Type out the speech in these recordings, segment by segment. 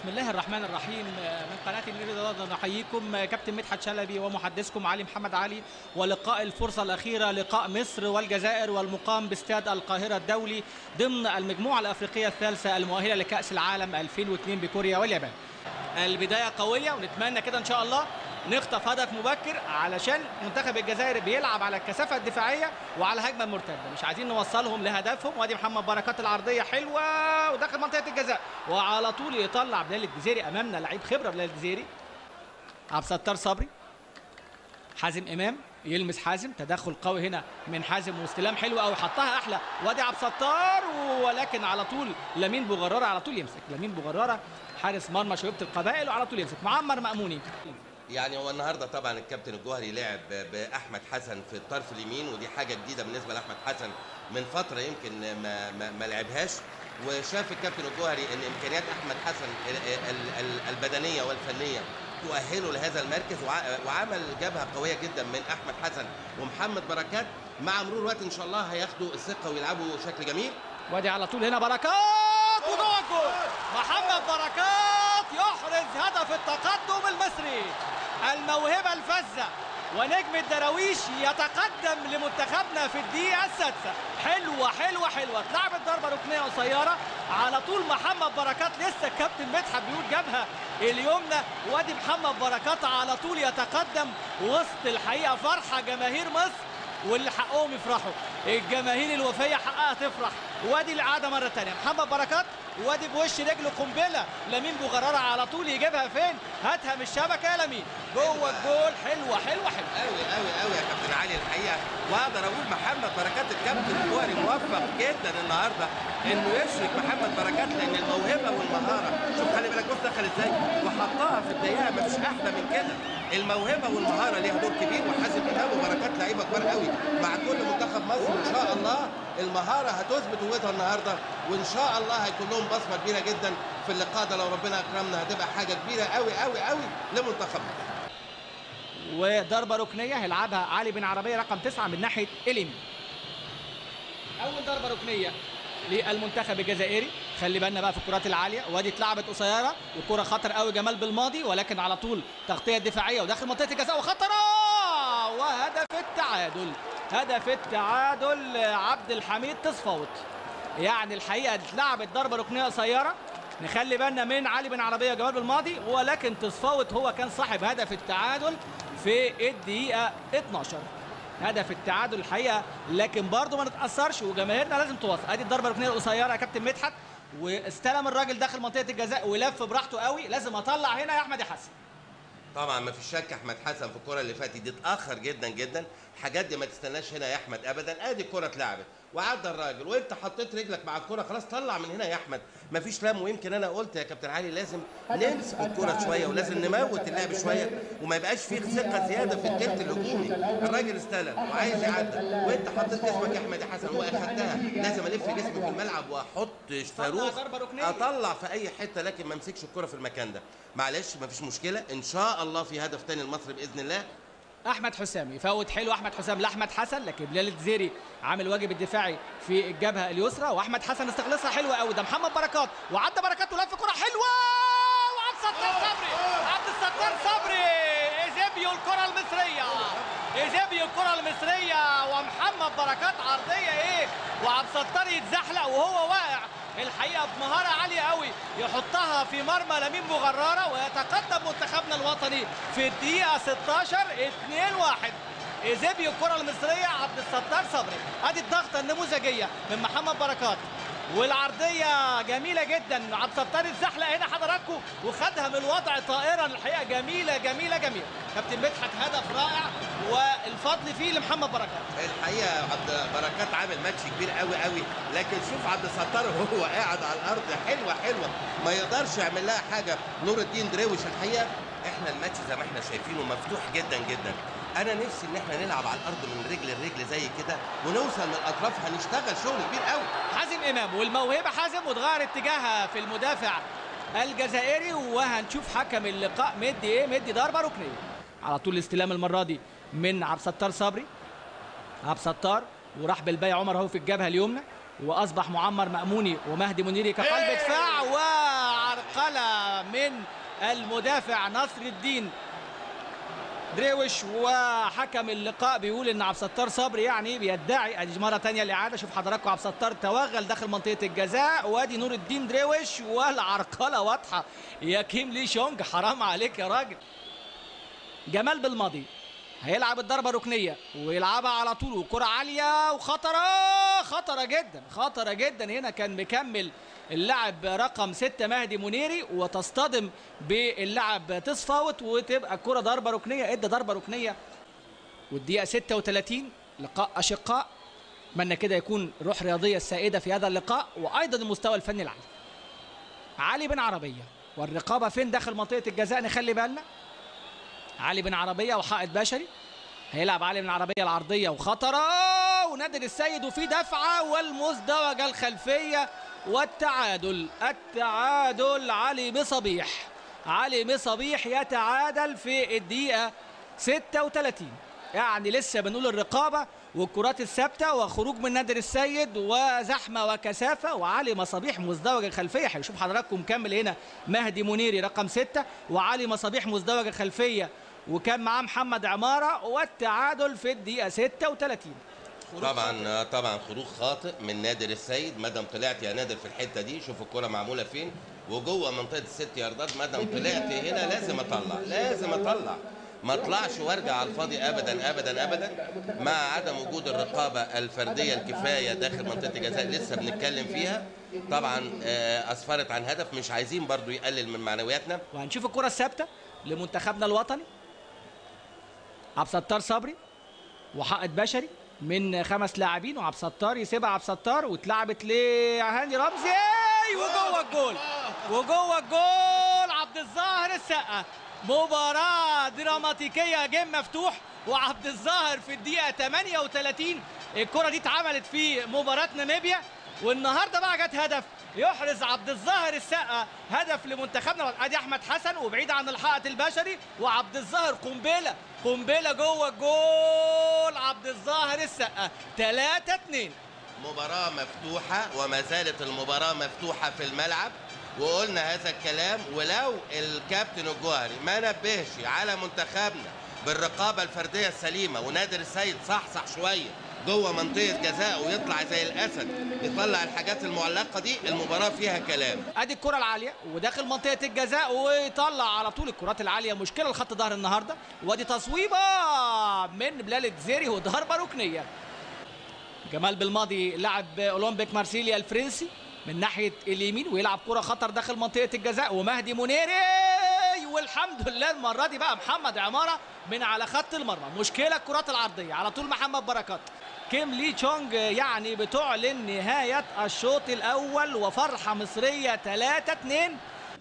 بسم الله الرحمن الرحيم من قناة النيل الرياضة نحييكم كابتن مدحت شلبي ومحدثكم علي محمد علي ولقاء الفرصة الأخيرة لقاء مصر والجزائر والمقام باستاد القاهرة الدولي ضمن المجموعة الأفريقية الثالثة المؤهلة لكأس العالم 2002 بكوريا واليابان البداية قوية ونتمنى كده إن شاء الله نخطف هدف مبكر علشان منتخب الجزائر بيلعب على الكثافه الدفاعيه وعلى الهجمه المرتده مش عايزين نوصلهم لهدفهم وادي محمد بركات العرضيه حلوه وداخل منطقه الجزاء وعلى طول يطلع بلال الجزيري امامنا لعيب خبره بلال الجزيري عبد الستار صبري حازم امام يلمس حازم تدخل قوي هنا من حازم واستلام حلو قوي حطها احلى وادي عبد الستار ولكن على طول لمين بوغراره على طول يمسك لمين بوغراره حارس مرمى شبيبه القبائل وعلى طول يمسك معمر ماموني يعني هو النهارده طبعا الكابتن الجوهري لعب باحمد حسن في الطرف اليمين ودي حاجه جديده بالنسبه لاحمد حسن من فتره يمكن ما ما, ما لعبهاش وشاف الكابتن الجوهري ان امكانيات احمد حسن البدنيه والفنيه تؤهله لهذا المركز وعمل جبهه قويه جدا من احمد حسن ومحمد بركات مع مرور الوقت ان شاء الله هياخدوا الثقه ويلعبوا شكل جميل وادي على طول هنا بركات وجوه الجول محمد بركات يحرز هدف التقدم المصري الموهبه الفذه ونجم الدراويش يتقدم لمنتخبنا في الدقيقه السادسه حلوه حلوه حلوه اتلعبت ضربه ركنيه قصيره على طول محمد بركات لسه الكابتن مدحت بيقول جابها اليمنى وادي محمد بركات على طول يتقدم وسط الحقيقه فرحه جماهير مصر واللي حقهم يفرحوا الجماهير الوفيه حقها تفرح وادي العاده مره ثانيه محمد بركات وادي بوش رجله قنبله لمين بوغراره على طول يجيبها فين هاتها من الشبكه يا لمين جوه الجول حلوه حلوه حلوه قوي قوي قوي يا كابتن علي الحقيقه واقدر اقول محمد بركات الكابتن الجوهري موفق جدا النهارده انه يشرك محمد بركات لان الموهبه والمهاره شوف خلي بالك بص دخل ازاي وحطها في الدقيقه ما فيش احلى من كده الموهبه والمهاره ليها دور كبير وحازم امام وبركات لعيبه كبار قوي مع كل منتخب مصر ان شاء الله المهاره هتثبت قوتها النهارده وان شاء الله هيكون لهم بصمه كبيره جدا في اللقاء ده لو ربنا اكرمنا هتبقى حاجه كبيره قوي قوي قوي لمنتخب مصر وضربه ركنيه هيلعبها علي بن عربيه رقم تسعه من ناحيه اليمين اول ضربه ركنيه للمنتخب الجزائري خلي بالنا بقى في الكرات العاليه وادي اتلعبت قصيره وكره خطر قوي جمال بالماضي ولكن على طول تغطيه دفاعيه وداخل منطقه الجزاء وخطره وهدف التعادل هدف التعادل عبد الحميد تصفوت يعني الحقيقه اتلعبت ضربه ركنيه قصيره نخلي بالنا من علي بن عربيه وجمال بالماضي ولكن تصفوت هو كان صاحب هدف التعادل في الدقيقه 12 هدف التعادل الحقيقه لكن برضه ما نتاثرش وجماهيرنا لازم توصل ادي الضربه الركنيه القصيره يا كابتن مدحت واستلم الراجل داخل منطقه الجزاء ولف براحته قوي لازم اطلع هنا يا احمد يا حسن طبعا ما فيش شك احمد حسن في الكره اللي فاتت دي اتاخر جدا جدا الحاجات دي ما تستناش هنا يا احمد ابدا ادي الكره اتلعبت وعدى الراجل وانت حطيت رجلك مع الكره خلاص طلع من هنا يا احمد ما فيش لم ويمكن انا قلت يا كابتن علي لازم نمسك الكره شويه ولازم نموت اللعب شويه وما يبقاش فيه ثقه زياده في التلت الهجومي الراجل استلم وعايز يعدي وانت حطيت جسمك يا احمد يا حسن واخدتها لازم الف جسمي في الملعب واحط صاروخ اطلع في اي حته لكن ما امسكش الكره في المكان ده معلش ما فيش مشكله ان شاء الله في هدف تاني لمصر باذن الله احمد حسام يفوت حلو احمد حسام لاحمد حسن لكن بلال الجزيري عامل واجب الدفاعي في الجبهه اليسرى واحمد حسن استخلصها حلوه قوي ده محمد بركات وعدى بركات ولف كره حلوه وعبد الستار صبري عبد الستار صبري ايزيبيو الكره المصريه ايزيبيو الكره المصريه ومحمد بركات عرضيه ايه وعبد الستار يتزحلق وهو واقع الحقيقه بمهاره عاليه قوي يحطها في مرمى لمين مغراره ويتقدم منتخبنا الوطني في الدقيقه 16 2 1 ايزيبيو الكره المصريه عبد الستار صبري ادي الضغطه النموذجيه من محمد بركات والعرضيه جميله جدا عبد الستار اتزحلق هنا حضراتكم وخدها من الوضع طائرا الحقيقه جميله جميله جميله كابتن مدحت هدف رائع والفضل فيه لمحمد بركات الحقيقه عبد بركات عامل ماتش كبير قوي قوي لكن شوف عبد الستار وهو قاعد على الارض حلوه حلوه ما يقدرش يعمل لها حاجه نور الدين درويش الحقيقه احنا الماتش زي ما احنا شايفينه مفتوح جدا جدا انا نفسي ان احنا نلعب على الارض من رجل لرجل زي كده ونوصل من الاطراف هنشتغل شغل كبير قوي حازم امام والموهبه حازم وتغير اتجاهها في المدافع الجزائري وهنشوف حكم اللقاء مدي ايه مدي ضربه ركنيه على طول الاستلام المره دي من عبد الستار صبري عبد الستار وراح بالباقي عمر اهو في الجبهه اليمنى واصبح معمر ماموني ومهدي منيري كقلب دفاع وعرقله من المدافع نصر الدين دريوش وحكم اللقاء بيقول ان عبد الستار صبري يعني بيدعي ادي مره ثانيه الاعاده شوف حضراتكم عبد الستار توغل داخل منطقه الجزاء وادي نور الدين دريوش والعرقله واضحه يا كيم لي شونج حرام عليك يا راجل جمال بالماضي هيلعب الضربه ركنيه ويلعبها على طول وكره عاليه وخطره خطره جدا خطره جدا هنا كان مكمل اللاعب رقم ستة مهدي منيري وتصطدم باللاعب تصفاوت وتبقى الكره ضربه ركنيه ادى ضربه ركنيه والدقيقه 36 لقاء اشقاء اتمنى كده يكون روح رياضيه السائده في هذا اللقاء وايضا المستوى الفني العالي علي بن عربيه والرقابه فين داخل منطقه الجزاء نخلي بالنا علي بن عربيه وحائط بشري هيلعب علي بن عربيه العرضيه وخطره ونادر السيد وفي دفعه والمزدوجه الخلفيه والتعادل التعادل علي مصبيح علي مصبيح يتعادل في الدقيقه 36 يعني لسه بنقول الرقابه والكرات الثابته وخروج من نادر السيد وزحمه وكثافه وعلي مصابيح مزدوجه خلفيه هنشوف حضراتكم مكمل هنا مهدي منيري رقم ستة وعلي مصابيح مزدوجه خلفيه وكان معاه محمد عماره والتعادل في الدقيقه 36 طبعا طبعا خروج خاطئ من نادر السيد مادام طلعت يا نادر في الحته دي شوف الكره معموله فين وجوه منطقه الست ياردات مادام طلعت هنا لازم اطلع لازم اطلع ما اطلعش وارجع على الفاضي ابدا ابدا ابدا مع عدم وجود الرقابه الفرديه الكفايه داخل منطقه الجزاء لسه بنتكلم فيها طبعا آه، اسفرت عن هدف مش عايزين برضو يقلل من معنوياتنا وهنشوف الكره الثابته لمنتخبنا الوطني عبد الستار صبري وحائط بشري من خمس لاعبين وعبد الستار يسيبها عبد الستار واتلعبت لهاني رمزي وجوه الجول وجوه الجول عبد الظاهر السقا مباراة دراماتيكية جيم مفتوح وعبد الظاهر في الدقيقة 38 الكرة دي اتعملت في مباراة ناميبيا والنهارده بقى جت هدف يحرز عبد الظاهر السقا هدف لمنتخبنا ادي احمد حسن وبعيد عن الحائط البشري وعبد الظاهر قنبله قنبله جوه الجول عبد الظاهر السقا 3 2 مباراة مفتوحة وما زالت المباراة مفتوحة في الملعب وقلنا هذا الكلام ولو الكابتن الجوهري ما نبهش على منتخبنا بالرقابة الفردية السليمة ونادر السيد صحصح شوية جوه منطقة جزاء ويطلع زي الأسد يطلع الحاجات المعلقة دي المباراة فيها كلام ادي الكره العاليه وداخل منطقه الجزاء ويطلع على طول الكرات العاليه مشكله لخط ظهر النهارده وادي تصويبه من بلال الجزيري وضربه ركنيه جمال بالماضي لاعب اولمبيك مارسيليا الفرنسي من ناحيه اليمين ويلعب كره خطر داخل منطقه الجزاء ومهدي منيري والحمد لله المره دي بقى محمد عماره من على خط المرمى مشكله الكرات العرضيه على طول محمد بركات كيم لي تشونج يعني بتعلن نهايه الشوط الاول وفرحه مصريه 3 2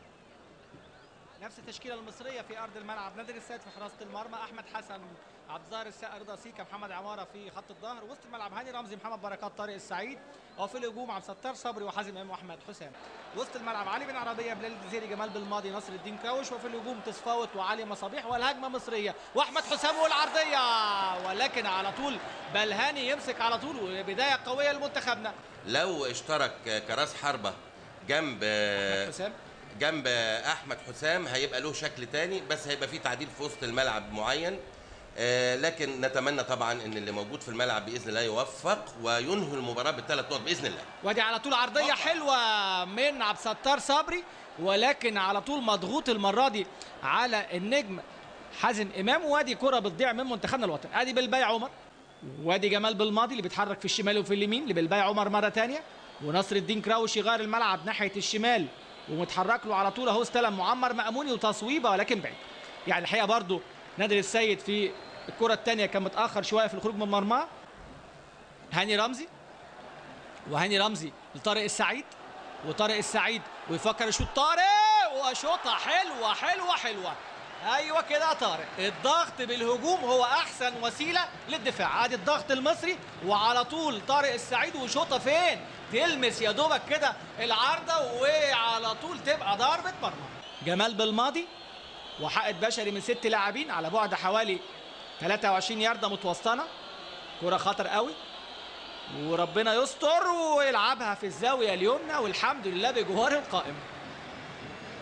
نفس التشكيله المصريه في ارض الملعب نادر السيد في حراسه المرمى احمد حسن عبد الظاهر السقا رضا سيكا محمد عماره في خط الظهر وسط الملعب هاني رمزي محمد بركات طارق السعيد وفي الهجوم عبد الستار صبري وحازم امام واحمد حسام وسط الملعب علي بن عربيه بلال الجزيري جمال بالماضي نصر الدين كراوش وفي الهجوم تصفاوت وعلي مصابيح والهجمه مصريه واحمد حسام والعرضيه ولكن على طول بلهاني يمسك على طول وبدايه قويه لمنتخبنا لو اشترك كراس حربة جنب حسام جنب احمد حسام هيبقى له شكل تاني بس هيبقى فيه تعديل في وسط الملعب معين آه، لكن نتمنى طبعا ان اللي موجود في الملعب باذن الله يوفق وينهي المباراه بالثلاث نقط باذن الله وادي على طول عرضيه حلوه من عبد الستار صبري ولكن على طول مضغوط المره دي على النجم حازم امام وادي كره بتضيع من منتخبنا الوطني ادي بالباي عمر وادي جمال بالماضي اللي بيتحرك في الشمال وفي اليمين لبالباي عمر مره ثانيه ونصر الدين كراوش يغير الملعب ناحيه الشمال ومتحرك له على طول اهو استلم معمر ماموني وتصويبه ولكن بعيد يعني الحقيقه برضو نادر السيد في الكره الثانيه كان متاخر شويه في الخروج من مرماه هاني رمزي وهاني رمزي لطارق السعيد وطارق السعيد ويفكر يشوط طارق وشوطه حلوه حلوه حلوه ايوه كده يا طارق الضغط بالهجوم هو احسن وسيله للدفاع ادي الضغط المصري وعلى طول طارق السعيد وشوطه فين تلمس يا دوبك كده العارضه وعلى طول تبقى ضربه مرمى جمال بالماضي وحائط بشري من ست لاعبين على بعد حوالي 23 ياردة متوسطنة كرة خطر قوي وربنا يستر ويلعبها في الزاوية اليمنى والحمد لله بجوار القائم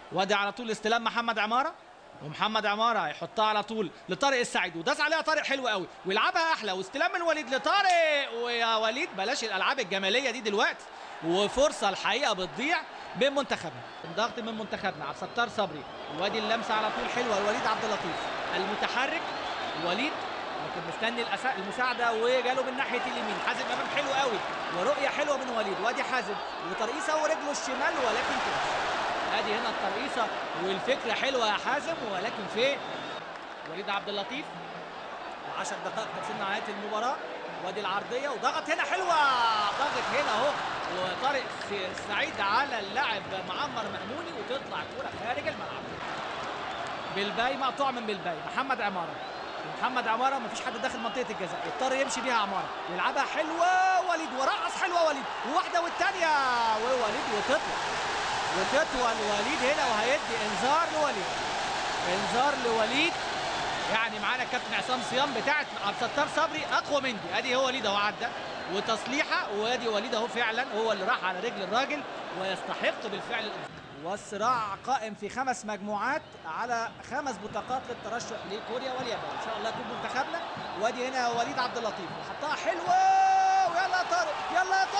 وادي على طول استلام محمد عماره ومحمد عماره هيحطها على طول لطارق السعيد وداس عليها طارق حلو قوي ويلعبها احلى واستلام من وليد لطارق ويا وليد بلاش الالعاب الجماليه دي دلوقتي وفرصه الحقيقه بتضيع من منتخبنا ضغط من منتخبنا عبد الستار صبري وادي اللمسه على طول حلوه لوليد عبد اللطيف المتحرك وليد لكن مستني الأسا- المساعده وجاله من ناحيه اليمين حازم امام حلو قوي ورؤيه حلوه من وليد وادي حازم وترقيصه ورجله الشمال ولكن كده ادي هنا الترقيصه والفكره حلوه يا حازم ولكن في وليد عبد اللطيف و10 دقائق تفصيل نهايه المباراه وادي العرضيه وضغط هنا حلوه ضغط هنا اهو وطارق س- سعيد على اللاعب معمر مأموني وتطلع الكره خارج الملعب بالباي مقطوع من بالباي محمد عماره محمد عماره مفيش حد داخل منطقه الجزاء يضطر يمشي بيها عماره يلعبها حلوه وليد ورقص حلوه وليد وواحده والثانيه ووليد وتطلع وتطول وليد هنا وهيدي انذار لوليد انذار لوليد يعني معانا الكابتن عصام صيام بتاعت عبد الستار صبري اقوى من دي ادي هو وليد اهو عدى وتصليحه وادي وليد اهو فعلا هو اللي راح على رجل الراجل ويستحق بالفعل الانذار والصراع قائم في خمس مجموعات على خمس بطاقات للترشح لكوريا واليابان ان شاء الله يكون منتخبنا وادي هنا وليد عبد اللطيف وحطها حلوه ويلا يا طارق يلا يا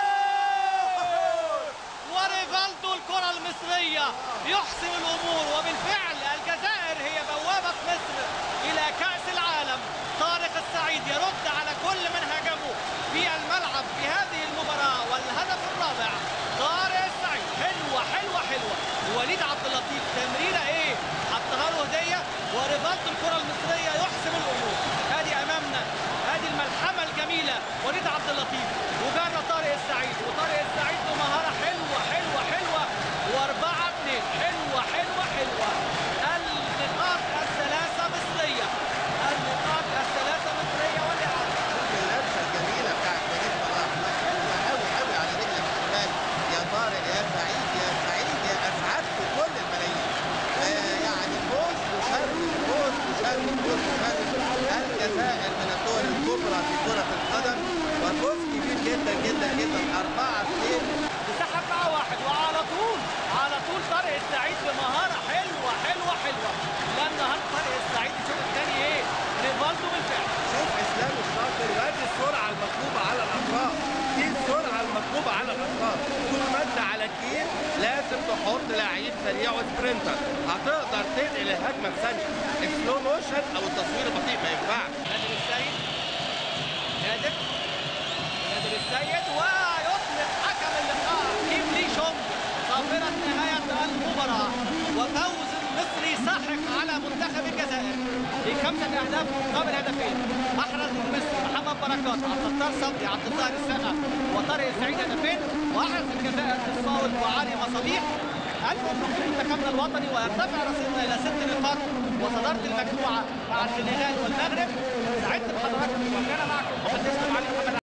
طارق وريفالدو الكرة المصرية يحسم الأمور وبالفعل الجزائر هي بوابة مصر إلى كأس العالم طارق السعيد يرد على كل من هاجمه في الملعب في هذه المباراة والهدف الرابع طارق السعيد حلوة حلوة حلوة وليد عبد اللطيف تمريرة إيه حطها له هدية وريفالدو الكرة المصرية يحسم الأمور هذه أمامنا هذه الملحمة الجميلة وليد عبد اللطيف وجرى طارق السعيد وطارق السعيد بمهارة حلوة حلوة حلوة وأربعة اتنين حلوة حلوة حلوة النقاط الثلاثة مصرية النقاط الثلاثة مصرية والإعادة اللمسه الجميله بتاعت وليد صلاح حلوه قوي قوي على رجلك الشمال يا طارق يا سعيد يا سعيد يا اسعدت كل الملايين آه يعني فوز مشرف فوز مشرف فوز مشرف الجزائر من الدول الكبرى في كره القدم وفوز كبير جدا جدا جدا 4 2 وسحب مع واحد وعلى طول على طول طارق السعيد بمهارة حلوة حلوة حلوة لا النهارده طارق السعيد الشوط الثاني ايه ريفالدو بالفعل شوف اسلام الشاطر وادي السرعه المطلوبه على الاطراف دي السرعه المطلوبه على الاطراف طول ما انت على الجيل لازم تحط لعيب سريع وسبرنتر هتقدر تنقل الهجمه في ثانيه السلو موشن او التصوير البطيء ما ينفعش نادر السيد نادر نادر السيد ويطلق حكم اللقاء كيم لي شونج صافرة نهاية المباراة وفوز مصري ساحق على منتخب الجزائر بخمسة أهداف مقابل هدفين أحرز المصري محمد بركات عبد الستار صبري عبد الظاهر السقا وطارق السعيد هدفين وأحرز الجزائر الصاوي وعلي مصابيح ألف مبروك لمنتخبنا الوطني ويرتفع رصيدنا إلى ست نقاط وصدارة المجموعة مع السنغال والمغرب سعدت بحضراتكم وكان معكم محدثكم علي محمد